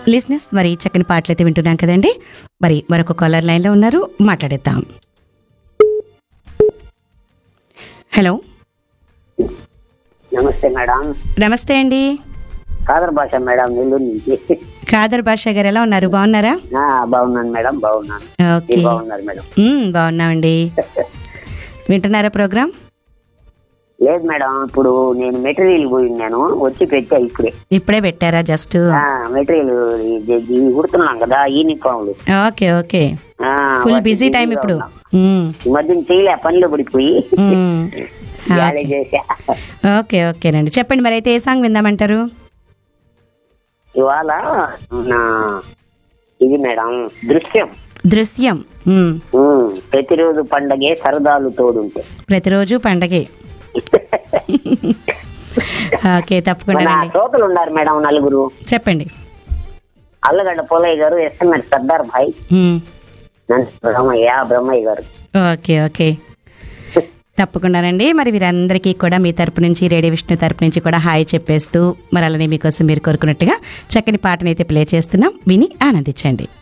లిజినెస్ మరి చక్కని పాటలు అయితే వింటున్నాం కదండి మరి మరొక కాలర్ లైన్లో ఉన్నారు మాట్లాడేద్దాం హలో నమస్తే మేడం నమస్తే అండి కాదర్ భాష మేడం నెల్లూరు నుంచి ఖాదర్ బాషా గారు ఎలా ఉన్నారు బాగున్నారా ఆ, బాగున్నాను మేడం బాగున్నాను ఓకే మీరు బాగున్నారు మేడం మ్మ్, బాగున్నామండి వింటున్నారా ప్రోగ్రామ్ లేదు మేడం ఇప్పుడు నేను మెటీరియల్ పోయి నేను వచ్చి పెట్టా ఇప్పుడే ఇప్పుడే పెట్టారా జస్ట్ ఆ, మెటీరియల్ ఇది- ఇది కుడుతున్నాం కదా యూనిఫామ్లు ఓకే ఓకే ఆ, ఫుల్ వాటికి బిజీ టైం బిజీగా ఇప్పుడు ఉన్నాం. మ్మ్, ఈ మధ్యన చేయలే పనిలో పడిపోయి మ్మ్. జాలీ చేసా ఓకే ఓకేనండి చెప్పండి మరి అయితే ఏ సాంగ్ విందామంటారు ఇవాళ నా ఇది మేడం దృశ్యం దృశ్యం మ్మ్. ఉమ్, ప్రతిరోజు పండగే సరదాలు తోడుంటే ప్రతిరోజు పండగే ఓకే మన తప్పకుండానండి శ్రోతలు ఉన్నారు మేడం నలుగురు చెప్పండి అల్లగడ్డ పోలయ్య గారు ఎస్ఎంఎస్ సర్దార్ భాయ్ మ్మ్. నంది బ్రహ్మయ్య బ్రహ్మయ్య గారు ఓకే ఓకే తప్పకుండానండి మరి వీరందరికీ కూడా మీ తరపు నుంచి రేడియో విష్ణు తరపు నుంచి కూడా హాయ్ చెప్పేస్తూ మరి అలానే మీకోసం మీరు కోరుకున్నట్టుగా చక్కని పాటనైతే ప్లే చేస్తున్నాం విని ఆనందించండి